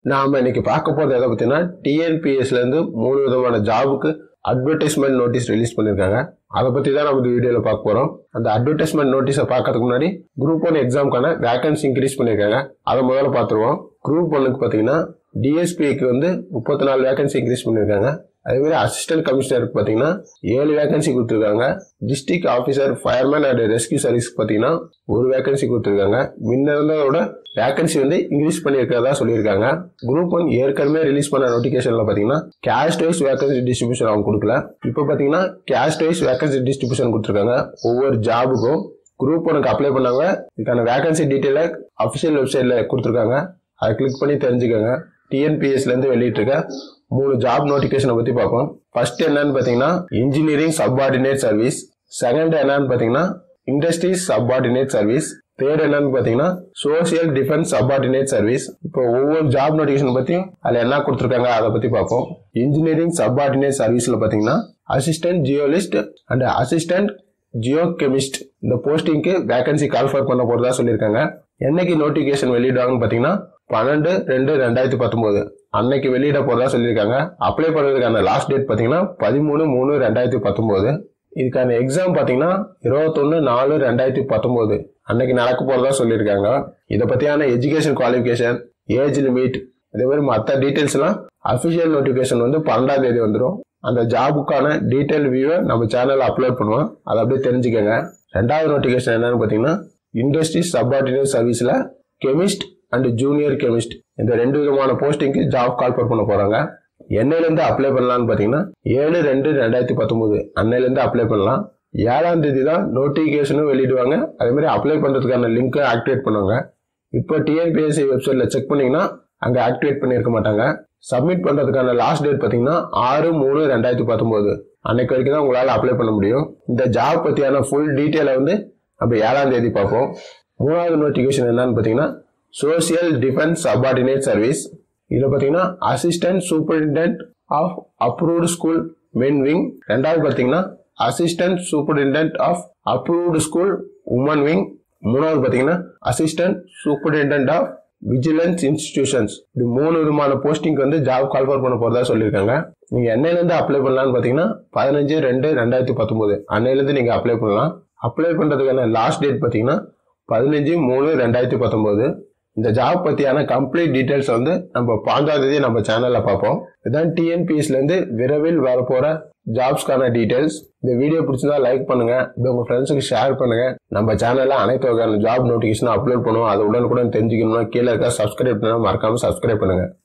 நாம இன்னைக்கு பார்க்க போறது எதை பத்தினா டிஎன்பிஎஸ்ல இருந்து மூணு விதமான ஜாபுக்கு அட்வர்டைஸ்மெண்ட் நோட்டீஸ் ரிலீஸ் பண்ணிருக்காங்க அதை பத்தி தான் நம்ம இந்த வீடியோல பார்க்க போறோம் அந்த அட்வர்டைஸ்மெண்ட் நோட்டீஸை பார்க்கறதுக்கு முன்னாடி குரூப் ஒன் எக்ஸாம்க்கான வேகன்சி இன்க்ரீஸ் பண்ணிருக்காங்க அதை முதல்ல பார்த்துருவோம் குரூப் ஒன்னுக்கு பாத்தீங்கன்னா டிஎஸ்பிக்கு வந்து முப்பத்தி நாலு வேகன்சி இன்க்ரீஸ் பண்ணிருக்காங்க அதே மாதிரி அசிஸ்டன்ட் கமிஷனருக்கு பார்த்தீங்கன்னா ஏழு வேகன்சி கொடுத்துருக்காங்க district officer fireman and rescue service பார்த்தீங்கன்னா ஒரு வேகன்சி கொடுத்துருக்காங்க முன்ன இருந்ததோட வேகன்சி வந்து இன்க்ரீஸ் பண்ணியிருக்கிறதா சொல்லியிருக்காங்க குரூப் ஒன் ஏற்கனவே ரிலீஸ் பண்ண நோட்டிஃபிகேஷனில் பார்த்தீங்கன்னா கேஸ்ட் வைஸ் வேகன்சி டிஸ்ட்ரிபியூஷன் அவங்க கொடுக்கல இப்போ பார்த்தீங்கன்னா கேஸ்ட் வைஸ் வேகன்சி டிஸ்ட்ரிபியூஷன் கொடுத்துருக்காங்க ஒவ்வொரு ஜாபுக்கும் குரூப் ஒனுக்கு அப்ளை பண்ணாங்க இதுக்கான வேகன்சி டீட்டெயிலை அஃபிஷியல் வெப்சைட்டில் கொடுத்துருக்காங்க அதை கிளிக் பண்ணி தெரிஞ்சுக்கோங்க டிஎன்பிஎஸ்லேருந்து வெளியிட்டிருக்க மூணு ஜாப் நோட்டிஃபிகேஷனை பற்றி பார்ப்போம் ஃபர்ஸ்ட் என்னன்னு பார்த்தீங்கன்னா இன்ஜினியரிங் சப்பார்டினேட் சர்வீஸ் செகண்ட் என்னன்னு பார்த்தீங்கன்னா இண்டஸ்ட்ரீஸ் சப்பார்டினேட் சர்வீஸ் தேர்ட் என்னன்னு பார்த்தீங்கன்னா சோசியல் டிஃபென்ஸ் சப்பார்டினேட் சர்வீஸ் இப்போ ஒவ்வொரு ஜாப் நோட்டிஃபிகேஷன் பற்றியும் அதில் என்ன கொடுத்துருக்காங்க அதை பற்றி பார்ப்போம் இன்ஜினியரிங் சப்பார்டினேட் சர்வீஸில் பார்த்தீங்கன்னா assistant geologist and assistant geochemist இந்த போஸ்டிங்க்கு வேகன்சி கால்ஃபர் பண்ண போறதா சொல்லியிருக்காங்க என்னைக்கு நோட்டிபிகேஷன் வெளியிடுவாங்கன்னு பார்த்தீங்கன்னா பன்னெண்டு ரெண்டு ரெண்டாயிரத்தி பத்தொன்பது அன்னைக்கு வெளியிட போறதா சொல்லியிருக்காங்க அப்ளை பண்ணுறதுக்கான லாஸ்ட் டேட் பார்த்தீங்கன்னா பதிமூணு மூணு ரெண்டாயிரத்தி பத்தொன்பது இதுக்கான எக்ஸாம் பார்த்தீங்கன்னா இருபத்தொன்னு நாலு ரெண்டாயிரத்தி பத்தொன்பது அன்னைக்கு நடக்க போறதா சொல்லியிருக்காங்க இதை பற்றியான எஜுகேஷன் குவாலிஃபிகேஷன் ஏஜ் லிமிட் அதே மாதிரி மற்ற டீட்டெயில்ஸ் எல்லாம் அஃபிஷியல் நோட்டிஃபிகேஷன் வந்து பன்னெண்டாம் தேதி வந்துடும் அந்த ஜாபுக்கான டீட்டெயில் வியூவை நம்ம சேனலில் அப்லோட் பண்ணுவோம் அதை அப்படியே தெரிஞ்சுக்கோங்க ரெண்டாவது நோட்டிஃபிகேஷன் என்னன்னு பார்த்தீங்கன்னா இண்டஸ்ட்ரீஸ் சப்பார்டினேட் சர்வீஸில் கெமிஸ்ட் அண்ட் ஜூனியர் கெமிஸ்ட் இந்த ரெண்டு விதமான போஸ்டிங்க்கு ஜாப் கால்பர் பண்ண போகிறாங்க என்னையிலேருந்து அப்ளை பண்ணலாம்னு பார்த்தீங்கன்னா ஏழு ரெண்டு ரெண்டாயிரத்தி பத்தொம்போது அன்னையிலேருந்து அப்ளை பண்ணலாம் ஏழாம் தேதி தான் நோட்டிஃபிகேஷனும் வெளியிடுவாங்க அதே மாதிரி அப்ளை பண்ணுறதுக்கான லிங்க்கை ஆக்டிவேட் பண்ணுவாங்க இப்போ டிஎன்பிஎஸ்சி வெப்சைட்டில் செக் பண்ணீங்கன்னா அங்கே ஆக்டிவேட் பண்ணியிருக்க மாட்டாங்க சப்மிட் பண்ணுறதுக்கான லாஸ்ட் டேட் பார்த்தீங்கன்னா ஆறு மூணு ரெண்டாயிரத்தி பத்தொம்போது அன்னைக்கு வரைக்கும் தான் உங்களால் அப்ளை பண்ண முடியும் இந்த ஜாப் பற்றியான ஃபுல் டீட்டெயிலை வந்து நம்ம ஏழாம் தேதி பார்ப்போம் மூணாவது நோட்டிஃபிகேஷன் என்னன்னு பார்த்தீங்கன்னா சோசியல் டிஃபென்ஸ் சப்பார்டினேட் சர்வீஸ் இதில் பார்த்தீங்கன்னா assistant superintendent of approved school men wing ரெண்டாவது பார்த்தீங்கன்னா assistant superintendent of approved school women wing மூணாவது பார்த்தீங்கன்னா assistant superintendent of vigilance institutions இப்படி மூணு விதமான போஸ்டிங் வந்து ஜாப் கால்ஃபர் பண்ண போறதா சொல்லியிருக்காங்க நீங்க என்னையிலேருந்து அப்ளை பண்ணலாம்னு பார்த்தீங்கன்னா பதினஞ்சு ரெண்டு ரெண்டாயிரத்தி பத்தொன்பது அன்னையிலேருந்து நீங்க அப்ளை பண்ணலாம் அப்ளை பண்றதுக்கான லாஸ்ட் டேட் பார்த்தீங்கன்னா பதினஞ்சு மூணு ரெண்டாயிரத்தி பத்தொன்பது இந்த ஜாப் பத்தியான கம்ப்ளீட் டீடைல்ஸ் வந்து நம்ம பாஞ்சாம் தேதி நம்ம சேனல்ல பார்ப்போம் இதான் டிஎன்பிஎஸ்ல இருந்து விரைவில் வரப்போற ஜாப்ஸ்க்கான டீடைல்ஸ் இந்த வீடியோ பிடிச்சிருந்தா லைக் பண்ணுங்க இது உங்க ஃப்ரெண்ட்ஸுக்கு ஷேர் பண்ணுங்க நம்ம சேனல்ல அனைத்து வகையான ஜாப் நோட்டிஃபிகேஷன் அப்லோட் பண்ணுவோம் அது உடனுக்குடன் தெரிஞ்சுக்கணும்னா கீழே இருக்க சப்ஸ்கிரைப் பண்ண மறக்காம சப்ஸ்கிரைப் பண்ணுங்க